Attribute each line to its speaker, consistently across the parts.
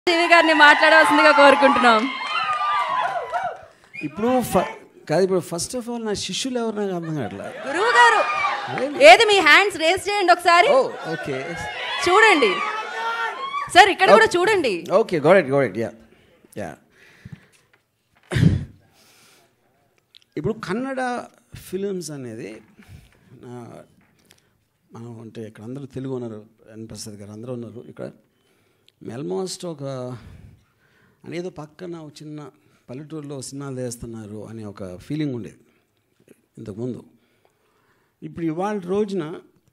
Speaker 1: జీవి గారిని మాట్లాడవలసిందిగా కోరుకుంటున్నాం
Speaker 2: ఇప్పుడు ఫ- కాదు ఇప్పుడు ఫస్ట్ ఆఫ్ ఆల్ నా శిష్యులు ఎవరు నాకు అర్థం కావట్లా
Speaker 1: గురువు గారు ఏది మీ హ్యాండ్స్ రేస్ చేయండి ఒకసారి
Speaker 2: ఓ ఓకే
Speaker 1: చూడండి సార్ ఇక్కడ కూడా చూడండి
Speaker 2: okay got it got it yeah yeah ఇప్పుడు కన్నడ ఫిలిమ్స్ అనేది నా- మనం అంటే ఇక్కడ అందరూ తెలుగు ఉన్నారు ఎన్ ప్రసాద్ గారు అందరూ ఉన్నారు ఇక్కడ ఆల్మోస్ట్ ఒక అనేదో పక్కన ఒక చిన్న పల్లెటూరులో సినిమాలు చేస్తున్నారు అనే ఒక ఫీలింగ్ ఉండేది ఇంతకుముందు ఇప్పుడు ఇవాళ రోజున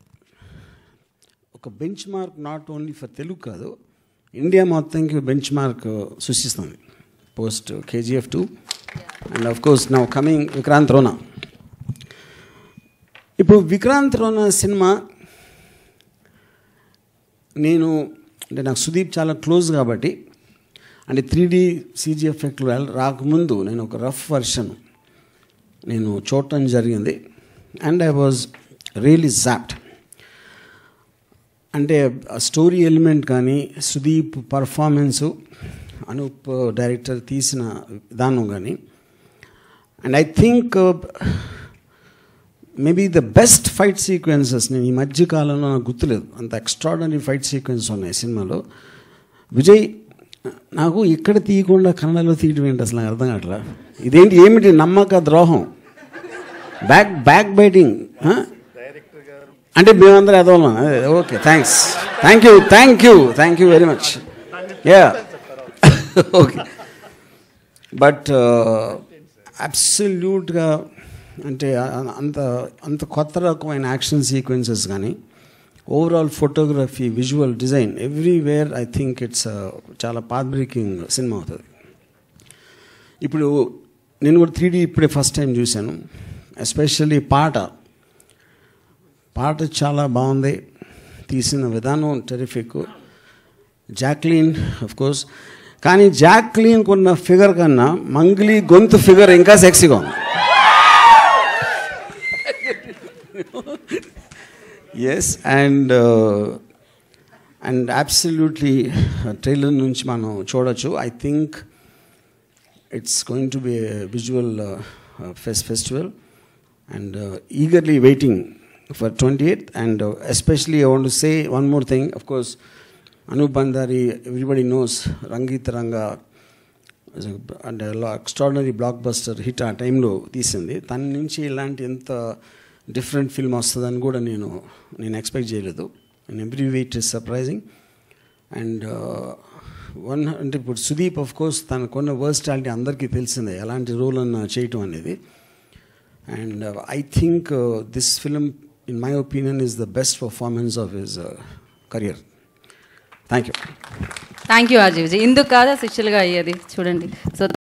Speaker 2: ఒక benchmark not only for Telugu కాదు ఇండియా మొత్తానికి బెంచ్ మార్క్ సృష్టిస్తుంది post KGF two and of course now coming Vikrant Rona ఇప్పుడు విక్రాంత్ రోనా సినిమా నేను అంటే నాకు సుదీప్ చాలా క్లోజ్ కాబట్టి అంటే త్రీ డీ సీజీ ఎఫెక్ట్లు వెళ్ళ- రాకముందు నేను ఒక రఫ్ వర్షన్ నేను చూడటం జరిగింది and I was really zapped అంటే స్టోరీ ఎలిమెంట్ కానీ సుదీప్ పర్ఫార్మెన్సు అనూప్ డైరెక్టర్ తీసిన విధానం కానీ and I think maybe the best fight sequences నేను ఈ మధ్య కాలంలో నాకు గుర్తులేదు అంత ఎక్స్ట్రాడనరీ ఫైట్ సీక్వెన్స్ ఉన్నాయి సినిమాలో విజయ్ నాకు ఇక్కడ తీయకుండా కన్నడలో తీయడం ఏంటి అసలు నాకు అర్థం కావట్లా ఇదేంటి ఏమిటి నమ్మక ద్రోహం బ్యాక్ బ్యాక్ బైటింగ్ అంటే మేమందరం ఎదవలం okay thanks thank you thank you thank you very much yeah okay but అబ్సల్యూట్గా అంటే అ- అంత అంత కొత్త రకమైన యాక్షన్ సీక్వెన్సెస్ కానీ overall photography visual design everywhere I think it's చాలా పాత్ బ్రేకింగ్ సినిమా అవుతుంది ఇప్పుడు నేను కూడా త్రీ డీ ఇప్పుడే ఫస్ట్ టైం చూశాను ఎస్పెషల్లీ పాట పాట చాలా బాగుంది తీసిన విధానం టెరిఫిక్ జాక్లీన్ ఆఫ్ కోర్స్ కానీ జాక్లీన్కి ఉన్న ఫిగర్ కన్నా మంగ్లీ గొంతు ఫిగర్ ఇంకా సెక్సీగా ఉంది yes and and absolutely trailer నుంచి మనం చూడొచ్చు I think it's going to be visual fest festival and uh, eagerly waiting for 28th and uh, especially i want to say one more thing of course anup bandari everybody knows rangit ranga is a- and a lo- extraordinary blockbuster hit ఆ టైంలో తీసింది తన నుంచి ఇలాంటి ఎంత different film వస్తుందని కూడా నేను నేను ఎక్స్పెక్ట్ చేయలేదు and every bit is surprising and one అంటే ఇప్పుడు సుదీప్ ఆఫ్ కోర్స్ తనకున్న వర్స్టాలిటీ అందరికీ తెలిసిందే ఎలాంటి రోల్ అన్న చేయటం అనేది And uh, I think uh, this film, in my opinion, is the best performance of his uh, career. Thank you.
Speaker 1: Thank you RG Vijay ఇందుకు కాదా శిష్యులుగా అయ్యేది చూడండి సో